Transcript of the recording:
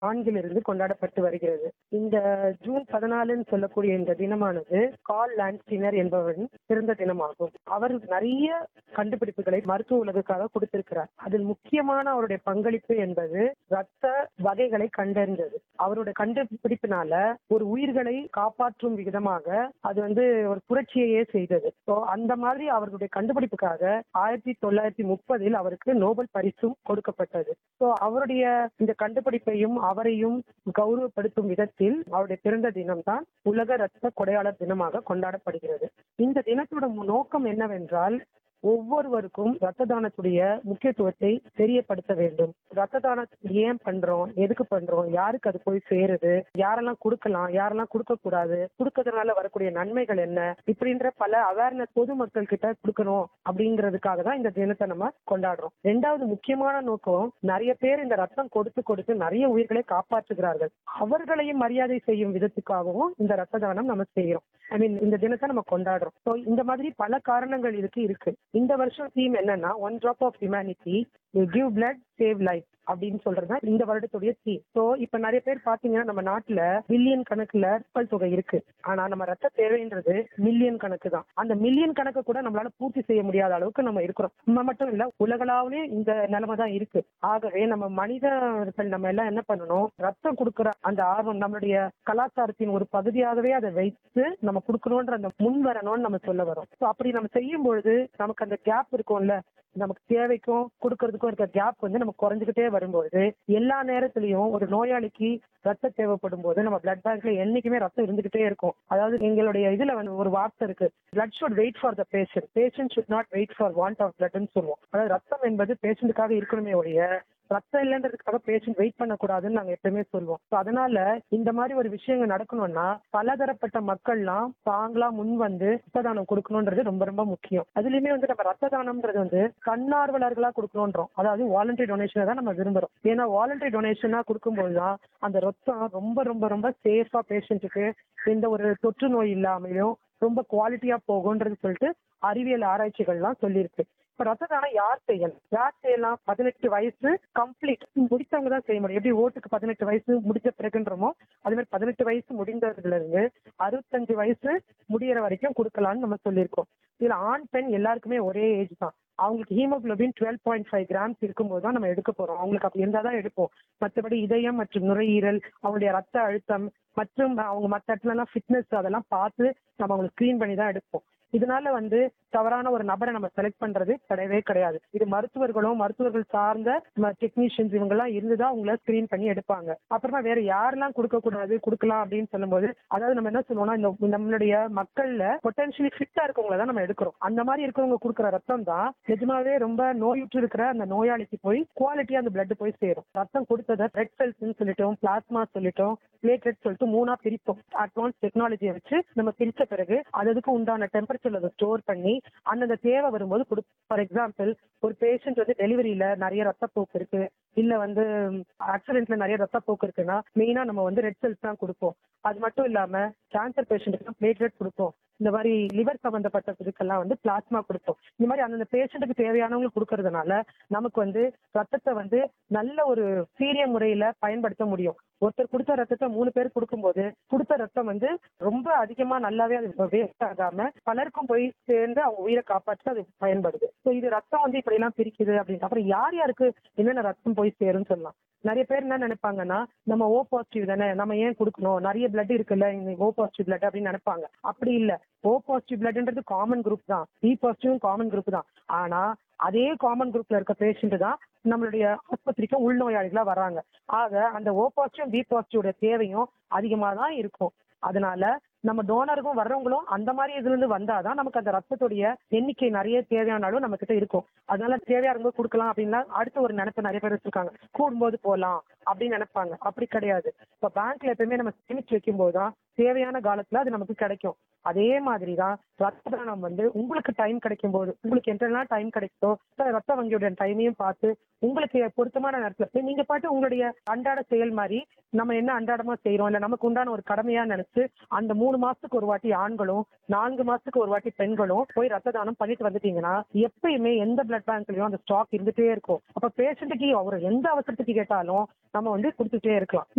நான்கிலிருந்து கொண்டாடப்பட்டு வருகிறது இந்த ஜூன் பதினாலுன்னு சொல்லக்கூடிய இந்த தினமானது கால் லான்ஸ்டினர் என்பவரின் பிறந்த தினமாகும் அவர் நிறைய கண்டுபிடிப்புகளை மருத்துவ உலகுக்காக கொடுத்திருக்கிறார் அதில் முக்கியமான அவருடைய பங்களிப்பு என்பது ரத்த வகைகளை கண்டறிந்தது அவருடைய கண்டுபிடிப்பினால ஒரு உயிர்களை காப்பாற்றும் விதமாக அது வந்து ஒரு புரட்சியையே செய்தது ஸோ அந்த மாதிரி அவர்களுடைய கண்டுபிடிப்புக்காக ஆயிரத்தி தொள்ளாயிரத்தி முப்பதில் அவருக்கு நோபல் பரிசும் கொடுக்கப்பட்டது ஸோ அவருடைய இந்த கண்டுபிடிப்பையும் அவரையும் கௌரவப்படுத்தும் விதத்தில் அவருடைய பிறந்த தினம்தான் உலக ரத்த கொடையாளர் தினமாக கொண்டாடப்படுகிறது இந்த தினத்தோட நோக்கம் என்னவென்றால் ஒவ்வொருவருக்கும் ரத்த தானத்துடைய முக்கியத்துவத்தை தெரியப்படுத்த வேண்டும் ரத்த தானம் ஏன் பண்றோம் எதுக்கு பண்றோம் யாருக்கு அது போய் சேருது யாரெல்லாம் கொடுக்கலாம் யாரெல்லாம் கொடுக்க கூடாது கொடுக்கறதுனால வரக்கூடிய நன்மைகள் என்ன இப்படின்ற பல அவேர்னஸ் பொதுமக்கள் கிட்ட கொடுக்கணும் அப்படிங்கிறதுக்காக தான் இந்த தினத்தை நம்ம கொண்டாடுறோம் ரெண்டாவது முக்கியமான நோக்கம் நிறைய பேர் இந்த ரத்தம் கொடுத்து கொடுத்து நிறைய உயிர்களை காப்பாற்றுகிறார்கள் அவர்களையும் மரியாதை செய்யும் விதத்துக்காகவும் இந்த ரத்த தானம் நம்ம செய்யறோம் ஐ மீன் இந்த தினத்தை நம்ம கொண்டாடுறோம் ஸோ இந்த மாதிரி பல காரணங்கள் இதுக்கு இருக்கு இந்த வருஷம் தீம் என்னன்னா one drop of humanity give blood save life அப்படின்னு சொல்றது இந்த வருடத்துடைய தீம் ஸோ இப்ப நிறைய பேர் பாத்தீங்கன்னா நம்ம நாட்டுல பில்லியன் கணக்குல மக்கள் தொகை இருக்கு ஆனா நம்ம ரத்த தேவைன்றது மில்லியன் கணக்கு தான் அந்த மில்லியன் கணக்கு கூட நம்மளால பூர்த்தி செய்ய முடியாத அளவுக்கு நம்ம இருக்கிறோம் நம்ம மட்டும் இல்ல உலகளாவே இந்த நிலைமை தான் இருக்கு ஆகவே நம்ம மனிதர்கள் நம்ம எல்லாம் என்ன பண்ணணும் ரத்தம் கொடுக்கிற அந்த ஆர்வம் நம்மளுடைய கலாச்சாரத்தின் ஒரு பகுதியாகவே அதை வைத்து நம்ம கொடுக்கணும்ன்ற அந்த முன் வரணும்னு நம்ம சொல்ல வரோம் ஸோ அப்படி நம்ம செய்யும் பொழுது நமக்கு அந்த கேப் இருக்கும்ல நமக்கு தேவைக்கும் கொடுக்கறதுக்கும் இருக்க கேப் வந்து நமக்கு குறைஞ்சுக்கிட்டே வரும்போது எல்லா நேரத்திலையும் ஒரு நோயாளிக்கு ரத்தம் தேவைப்படும் போது நம்ம பிளட் பேங்க்ல என்னைக்குமே ரத்தம் இருந்துகிட்டே இருக்கும் அதாவது எங்களுடைய இதுல வந்து ஒரு வார்த்தை இருக்கு blood should wait for the patient patient should not wait for want of பிளட்னு சொல்லுவோம் அதாவது ரத்தம் என்பது பேஷண்ட்டுக்காக இருக்கணுமே ஒழிய ரத்தம் இல்லைன்றதுக்காக பேஷண்ட் வெயிட் பண்ணக்கூடாதுன்னு நாங்க எப்பவுமே சொல்லுவோம் ஸோ அதனால இந்த மாதிரி ஒரு விஷயங்கள் நடக்கணும்னா பலதரப்பட்ட மக்கள்லாம் தாங்களா முன் வந்து ரத்த தானம் கொடுக்கணுன்றது ரொம்ப ரொம்ப முக்கியம் அதுலயுமே வந்து நம்ம ரத்த தானம்ன்றது வந்து தன்னார்வலர்களா கொடுக்கணுன்றோம் அதாவது வாலண்டரி டொனேஷனை தான் நம்ம விரும்புறோம் ஏன்னா வாலண்டரி டொனேஷனா கொடுக்கும்போது தான் அந்த ரத்தம் ரொம்ப ரொம்ப ரொம்ப சேஃபா பேஷண்ட்டுக்கு எந்த ஒரு தொற்று நோய் இல்லாமலையும் ரொம்ப குவாலிட்டியா போகும்ன்றது சொல்லிட்டு அறிவியல் ஆராய்ச்சிகள்லாம் சொல்லியிருக்கு இப்ப ரத்த தானம் யார் செய்யலாம் யார் செய்யலாம் பதினெட்டு வயசு கம்ப்ளீட் முடித்தவங்க தான் செய்ய முடியும் எப்படி ஓட்டுக்கு பதினெட்டு வயசு முடிஞ்ச பிறகுன்றமோ அதே மாதிரி பதினெட்டு வயசு முடிந்ததுல இருந்து அறுபத்தஞ்சு வயசு முடியற வரைக்கும் கொடுக்கலாம்னு நம்ம சொல்லியிருக்கோம் இதுல ஆண் பெண் எல்லாருக்குமே ஒரே ஏஜ் தான் அவங்களுக்கு haemoglobin twelve point five grams இருக்கும்போது தான் நம்ம எடுக்க போறோம் அவங்களுக்கு அப்படி இருந்தால் தான் எடுப்போம் மற்றபடி இதயம் மற்றும் நுரையீரல் அவங்களுடைய ரத்த அழுத்தம் மற்றும் அவங்க மற்ற இடத்துலலாம் ஃபிட்னஸ் அதெல்லாம் பார்த்து நம்ம அவங்களுக்கு ஸ்க்ரீன் பண்ணி தான் எடுப்போம் இதனால வந்து தவறான ஒரு நபரை நம்ம செலக்ட் பண்றது கிடையவே கிடையாது இது மருத்துவர்களும் மருத்துவர்கள் சார்ந்த டெக்னீஷியன்ஸ் இவங்க எல்லாம் இருந்துதான் அவங்கள ஸ்கிரீன் பண்ணி எடுப்பாங்க அப்புறமா வேற யாரெல்லாம் கொடுக்க கூடாது கொடுக்கலாம் அப்படின்னு சொல்லும்போது அதாவது நம்ம என்ன சொல்லுவோம்னா இந்த நம்மளுடைய மக்கள்ல பொட்டன்ஷியலி ஃபிட்டா இருக்கவங்கள தான் நம்ம எடுக்கிறோம் அந்த மாதிரி இருக்கவங்க கொடுக்குற ரத்தம் தான் நிஜமாவே ரொம்ப நோயுற்று இருக்கிற அந்த நோயாளிக்கு போய் குவாலிட்டியா அந்த பிளட் போய் சேரும் ரத்தம் கொடுத்ததை ரெட் செல்ஸ் சொல்லிட்டோம் பிளாஸ்மா சொல்லிட்டோம் பிளேட்லெட் சொல்லிட்டு மூணா பிரிப்போம் அட்வான்ஸ் டெக்னாலஜியை வச்சு நம்ம பிரிச்ச பிறகு அதுக்கு உண்டான டெம்பரேச்சர்ல அதை ஸ்டோர் பண்ணி அந்தந்த தேவை வரும்போது கொடு ஃபார் எக்ஸாம்பிள் ஒரு பேஷண்ட் வந்து டெலிவரியில நிறைய ரத்தப்போக்கு இருக்கு இல்ல வந்து ஆக்சிடென்ட்ல நிறைய ரத்தப்போக்கு இருக்குன்னா மெயினா நம்ம வந்து ரெட் செல்ஸ் தான் கொடுப்போம் அது மட்டும் இல்லாம கேன்சர் பேஷண்ட்டுக்கு பிளேட்லெட் கொடுப்போம் இந்த மாதிரி லிவர் சம்பந்தப்பட்ட இதுக்கெல்லாம் வந்து பிளாஸ்மா கொடுப்போம் இந்த மாதிரி அந்தந்த பேஷண்ட்டுக்கு தேவையானவங்களுக்கு கொடுக்கறதுனால நமக்கு வந்து ரத்தத்தை வந்து நல்ல ஒரு சீரிய முறையில பயன்படுத்த முடியும் ஒருத்தர் கொடுத்த ரத்தத்தை மூணு பேர் கொடுக்கும்போது கொடுத்த ரத்தம் வந்து ரொம்ப அதிகமா நல்லாவே அது வேஸ்ட் ஆகாம பலருக்கும் போய் சேர்ந்து அவங்க உயிரை காப்பாற்ற அது பயன்படுது ஸோ இது ரத்தம் வந்து இப்படி எல்லாம் பிரிக்குது அப்படின்னு அப்புறம் யார் யாருக்கு என்னென்ன ரத்தம் போய் சேரும்னு சொல்லலாம் நிறைய பேர் என்ன நினைப்பாங்கன்னா நம்ம ஓ பாசிட்டிவ் தானே நம்ம ஏன் கொடுக்கணும் நிறைய பிளட் இருக்குல்ல இந்த ஓ பாசிட்டிவ் பிளட் அப்படின்னு நினைப்பாங்க அப்படி இல்ல ஓ பாசிட்டிவ் பிளட்ன்றது காமன் குரூப் தான் பி பாசிட்டிவ் காமன் குரூப் தான் ஆனா அதே காமன் குரூப்ல இருக்க பேஷண்ட் தான் நம்மளுடைய ஆஸ்பத்திரிக்கு உள்நோயாளிகளா வர்றாங்க ஆக அந்த ஓ பாசிட்டிவ் பி பாசிட்டிவ் தேவையும் அதிகமா தான் இருக்கும் அதனால நம்ம டோனருக்கும் வர்றவங்களும் அந்த மாதிரி இதுல இருந்து வந்தாதான் நமக்கு அந்த ரத்தத்துடைய எண்ணிக்கை நிறைய தேவையானாலும் நம்ம கிட்ட இருக்கும் அதனால தேவையா இருக்கும் கொடுக்கலாம் அப்படின்னா அடுத்த ஒரு நினைப்பு நிறைய பேர் வச்சிருக்காங்க கூடும்போது போகலாம் அப்படின்னு நினைப்பாங்க அப்படி கிடையாது இப்ப பேங்க்ல எப்பயுமே நம்ம சேமிச்சு வைக்கும் போதுதான் தேவையான காலத்துல அது நமக்கு கிடைக்கும் அதே மாதிரி தான் ரத்த தானம் வந்து உங்களுக்கு டைம் கிடைக்கும் போது உங்களுக்கு எந்தெல்லாம் டைம் கிடைக்குதோ ரத்த வங்கியோட டைமையும் பார்த்து உங்களுக்கு பொருத்தமான நேரத்துல போய் நீங்க பாட்டு உங்களுடைய அன்றாட செயல் மாதிரி நம்ம என்ன அன்றாடமா செய்யறோம் இல்ல நமக்கு உண்டான ஒரு கடமையா நினைச்சு அந்த மூணு மாசத்துக்கு ஒரு வாட்டி ஆண்களும் நான்கு மாசத்துக்கு ஒரு வாட்டி பெண்களும் போய் ரத்த தானம் பண்ணிட்டு வந்துட்டீங்கன்னா எப்பயுமே எந்த பிளட் பேங்க்லயும் அந்த ஸ்டாக் இருந்துட்டே இருக்கும் அப்ப பேஷண்ட்டுக்கு அவர் எந்த அவசரத்துக்கு கேட்டாலும் நம்ம வந்து கொடுத்துட்டே இருக்கலாம்